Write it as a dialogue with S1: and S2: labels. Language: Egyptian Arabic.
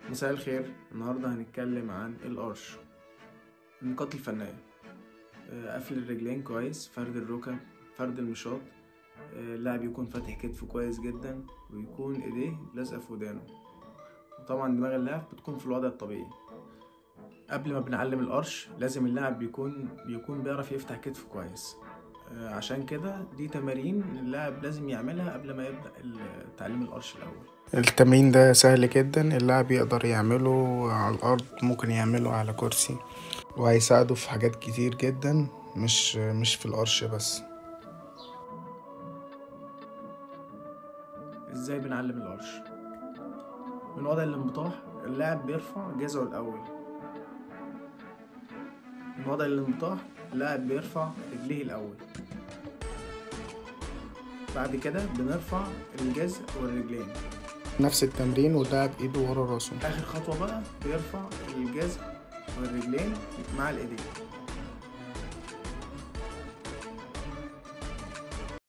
S1: مساء الخير النهاردة هنتكلم عن القرش النقاط الفنية آه، قفل الرجلين كويس فرد الركب فرد المشاط آه، اللاعب يكون فاتح كتفه كويس جدا ويكون ايديه لازقة في ودانه وطبعا دماغ اللاعب بتكون في الوضع الطبيعي قبل ما بنعلم القرش لازم اللاعب بيكون بيكون بيعرف يفتح كتفه كويس آه، عشان كده دي تمارين اللاعب لازم يعملها قبل ما يبدأ ال- تعليم القرش الأول
S2: التمرين ده سهل جدا اللاعب يقدر يعمله على الأرض ممكن يعمله على كرسي وهيساعده في حاجات كتير جدا مش مش في القرش بس
S1: ازاي بنعلم القرش من وضع الانبطاح اللاعب بيرفع جذعه الاول من وضع الانبطاح اللاعب بيرفع رجليه الاول بعد كده بنرفع الجذع والرجلين
S2: نفس التمرين واللاعب ايده ورا راسه
S1: اخر خطوه بقى بيرفع الجذع والرجلين مع الايدين